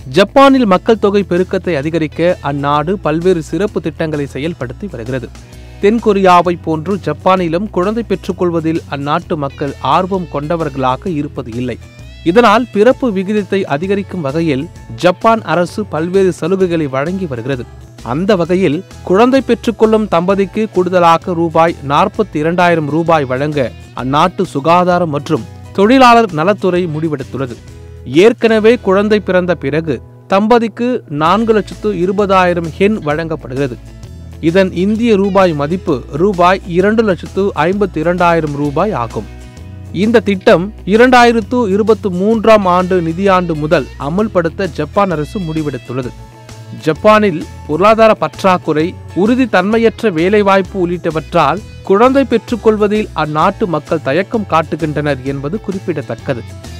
ஜப்பானில் மக்கள் தொகை பெருக்கத்தை அதிகரிக்க அந்நாடு பல்வேறு சிறப்பு திட்டங்களை செயல்படுத்தி வருகிறது தென்கொரியாவை போன்று ஜப்பானிலும் குழந்தை பெற்றுக்கொள்வதில் அந்நாட்டு மக்கள் ஆர்வம் கொண்டவர்களாக இருப்பது இல்லை இதனால் பிறப்பு விகிதத்தை அதிகரிக்கும் வகையில் ஜப்பான் அரசு பல்வேறு சலுகைகளை வழங்கி வருகிறது அந்த வகையில் குழந்தை பெற்றுக்கொள்ளும் தம்பதிக்கு கூடுதலாக ரூபாய் நாற்பத்தி இரண்டாயிரம் ரூபாய் வழங்க அந்நாட்டு சுகாதாரம் மற்றும் தொழிலாளர் நலத்துறை முடிவெடுத்துள்ளது ஏற்கனவே குழந்தை பிறந்த பிறகு தம்பதிக்கு நான்கு லட்சத்து இருபதாயிரம் ஹென் வழங்கப்படுகிறது இதன் இந்திய ரூபாய் மதிப்பு ரூபாய் இரண்டு லட்சத்து ஐம்பத்தி இரண்டாயிரம் ரூபாய் ஆகும் இந்த திட்டம் இரண்டாயிரத்து இருபத்தி மூன்றாம் ஆண்டு நிதியாண்டு முதல் அமல்படுத்த ஜப்பான் அரசு முடிவெடுத்துள்ளது ஜப்பானில் பொருளாதார பற்றாக்குறை உறுதித்தன்மையற்ற வேலைவாய்ப்பு உள்ளிட்டவற்றால் குழந்தை பெற்றுக்கொள்வதில் அந்நாட்டு மக்கள் தயக்கம் காட்டுகின்றனர் என்பது குறிப்பிடத்தக்கது